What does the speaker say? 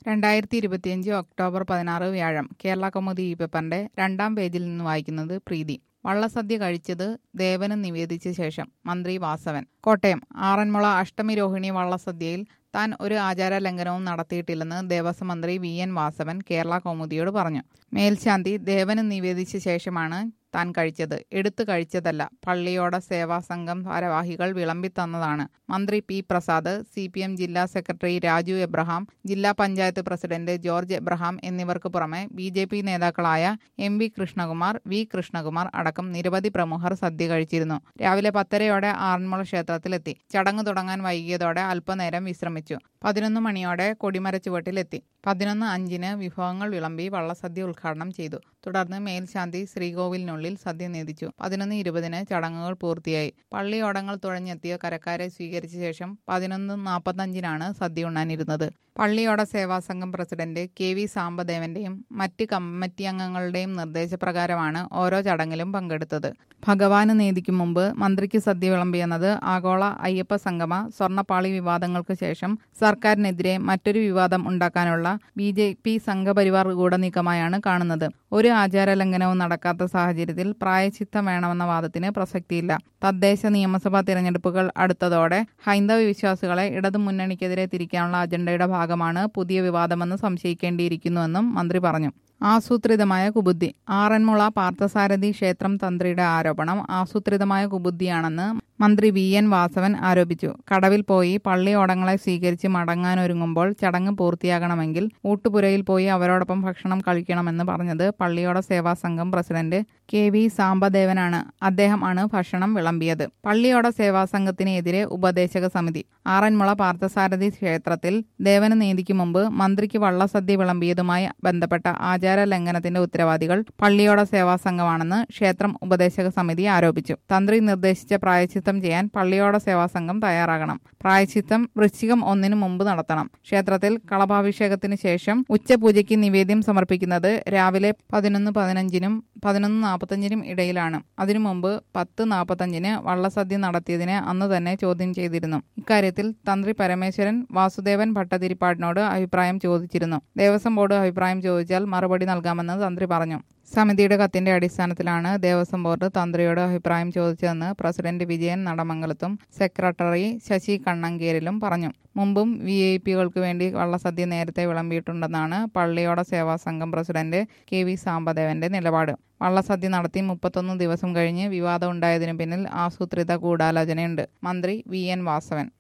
രണ്ടായിരത്തി ഇരുപത്തിയഞ്ച് ഒക്ടോബർ പതിനാറ് വ്യാഴം കേരള കൗമുദി ഈ പേപ്പറിന്റെ രണ്ടാം പേജിൽ നിന്ന് വായിക്കുന്നത് പ്രീതി വള്ളസദ്യ കഴിച്ചത് ദേവന് നിവേദിച്ച ശേഷം മന്ത്രി വാസവൻ കോട്ടയം ആറന്മുള അഷ്ടമി രോഹിണി വള്ളസദ്യയിൽ താൻ ഒരു ആചാര ലംഘനവും നടത്തിയിട്ടില്ലെന്ന് ദേവസ്വം മന്ത്രി വി എൻ വാസവൻ കേരള കൗമുദിയോട് പറഞ്ഞു മേൽശാന്തി ദേവന് നിവേദിച്ച ശേഷമാണ് താൻ കഴിച്ചത് എടുത്തു കഴിച്ചതല്ല പള്ളിയോട സേവാ സംഘം ഭാരവാഹികൾ വിളമ്പിത്തന്നതാണ് മന്ത്രി P Prasad C P M ജില്ലാ സെക്രട്ടറി രാജു എബ്രഹാം ജില്ലാ പഞ്ചായത്ത് പ്രസിഡന്റ് ജോർജ് എബ്രഹാം എന്നിവർക്ക് പുറമെ ബി ജെ പി നേതാക്കളായ M V Krishnakumar V Krishnakumar അടക്കം നിരവധി പ്രമുഖർ സദ്യ കഴിച്ചിരുന്നു രാവിലെ പത്തരയോടെ ആറന്മുള ക്ഷേത്രത്തിലെത്തി ചടങ്ങ് തുടങ്ങാൻ വൈകിയതോടെ അല്പനേരം വിശ്രമിച്ചു പതിനൊന്ന് മണിയോടെ കൊടിമര ചുവട്ടിലെത്തി പതിനൊന്ന് അഞ്ചിന് വിഭവങ്ങൾ വിളമ്പി വള്ളസദ്യ ഉദ്ഘാടനം ചെയ്തു തുടർന്ന് മേൽശാന്തി ശ്രീകോവിലിനുള്ളിൽ സദ്യ നേദിച്ചു പതിനൊന്ന് ഇരുപതിന് ചടങ്ങുകൾ പൂർത്തിയായി പള്ളിയോടങ്ങൾ തുഴഞ്ഞെത്തിയ കരക്കാരെ സ്വീകരിച്ച ശേഷം പതിനൊന്ന് നാൽപ്പത്തഞ്ചിനാണ് സദ്യ ഉണ്ണാനിരുന്നത് പള്ളിയോട സേവാസംഘം പ്രസിഡന്റ് കെ വി സാമ്പദേവന്റെയും മറ്റ് കമ്മിറ്റി അംഗങ്ങളുടെയും നിർദ്ദേശപ്രകാരമാണ് ഓരോ ചടങ്ങിലും പങ്കെടുത്തത് ഭഗവാന് നേദിക്കും മുമ്പ് മന്ത്രിക്ക് സദ്യ വിളമ്പിയെന്നത് ആഗോള അയ്യപ്പ സംഗമ സ്വർണ്ണപ്പാളി വിവാദങ്ങൾക്ക് ശേഷം സർക്കാരിനെതിരെ മറ്റൊരു വിവാദം ഉണ്ടാക്കാനുള്ള ബി ജെ പി സംഘപരിവാർ ഗൂഢനീക്കമായാണ് കാണുന്നത് ഒരു ആചാര ലംഘനവും നടക്കാത്ത സാഹചര്യത്തിൽ പ്രായച്ചിത്തം വേണമെന്ന വാദത്തിന് പ്രസക്തിയില്ല തദ്ദേശ നിയമസഭാ തിരഞ്ഞെടുപ്പുകൾ അടുത്തതോടെ ഹൈന്ദവ വിശ്വാസികളെ ഇടതു മുന്നണിക്കെതിരെ തിരിക്കാനുള്ള അജണ്ടയുടെ ഭാഗമാണ് പുതിയ വിവാദമെന്ന് സംശയിക്കേണ്ടിയിരിക്കുന്നുവെന്നും മന്ത്രി പറഞ്ഞു ആസൂത്രിതമായ കുബുദ്ധി ആറന്മുള പാർത്ഥസാരഥി ക്ഷേത്രം തന്ത്രിയുടെ ആരോപണം ആസൂത്രിതമായ കുബുദ്ധിയാണെന്ന് മന്ത്രി വി എൻ വാസവൻ ആരോപിച്ചു കടവിൽ പോയി പള്ളിയോടങ്ങളെ സ്വീകരിച്ച് മടങ്ങാനൊരുങ്ങുമ്പോൾ ചടങ്ങ് പൂർത്തിയാകണമെങ്കിൽ ഊട്ടുപുരയിൽ പോയി അവരോടൊപ്പം ഭക്ഷണം കഴിക്കണമെന്ന് പറഞ്ഞത് പള്ളിയോട സേവാ സംഘം പ്രസിഡന്റ് കെ വി സാമ്പദേവനാണ് അദ്ദേഹമാണ് ഭക്ഷണം വിളമ്പിയത് പള്ളിയോട സേവാ സംഘത്തിനെതിരെ ഉപദേശക സമിതി ആറന്മുള പാർത്ഥസാരഥി ക്ഷേത്രത്തിൽ ദേവന് നീതിക്ക് മുമ്പ് മന്ത്രിക്ക് വള്ളസദ്യ വിളമ്പിയതുമായി ബന്ധപ്പെട്ട ആചാര ലംഘനത്തിന്റെ ഉത്തരവാദികൾ പള്ളിയോട സേവാ സംഘമാണെന്ന് ക്ഷേത്രം ഉപദേശക സമിതി ആരോപിച്ചു തന്ത്രി നിർദ്ദേശിച്ച പ്രായച്ചിത്തം ചെയ്യാൻ പള്ളിയോട സേവാ സംഘം തയ്യാറാകണം പ്രായച്ചിത്തം വൃശ്ചികം ഒന്നിനു മുമ്പ് നടത്തണം ക്ഷേത്രത്തിൽ കളഭാഭിഷേകത്തിന് ശേഷം ഉച്ചപൂജയ്ക്ക് നിവേദ്യം സമർപ്പിക്കുന്നത് രാവിലെ പതിനൊന്ന് പതിനഞ്ചിനും പതിനൊന്ന് നാൽപ്പത്തഞ്ചിനും ഇടയിലാണ് അതിനു മുമ്പ് പത്ത് നാൽപ്പത്തഞ്ചിന് വള്ളസദ്യ നടത്തിയതിനെ അന്ന് തന്നെ ചോദ്യം ചെയ്തിരുന്നു ഇക്കാര്യത്തിൽ തന്ത്രി പരമേശ്വരൻ വാസുദേവൻ ഭട്ടതിരിപ്പാടിനോട് അഭിപ്രായം ചോദിച്ചിരുന്നു ദേവസ്വം ബോർഡ് അഭിപ്രായം ചോദിച്ചാൽ മറുപടി നൽകാമെന്ന് തന്ത്രി പറഞ്ഞു സമിതിയുടെ കത്തിന്റെ അടിസ്ഥാനത്തിലാണ് ദേവസ്വം ബോർഡ് തന്ത്രിയോട് അഭിപ്രായം ചോദിച്ചതെന്ന് പ്രസിഡന്റ് വിജയൻ നടമംഗലത്തും സെക്രട്ടറി ശശി കണ്ണങ്കേരിലും പറഞ്ഞു മുമ്പും വി ഐ പികൾക്ക് വേണ്ടി വള്ളസദ്യ നേരത്തെ വിളമ്പിയിട്ടുണ്ടെന്നാണ് പള്ളിയോട സേവാ സംഘം പ്രസിഡന്റ് കെ വി സാമ്പദേവന്റെ നിലപാട് വള്ളസദ്യ നടത്തി മുപ്പത്തൊന്ന് ദിവസം കഴിഞ്ഞ് വിവാദം ഉണ്ടായതിനു പിന്നിൽ ആസൂത്രിത ഗൂഢാലോചനയുണ്ട് മന്ത്രി വി എൻ വാസവൻ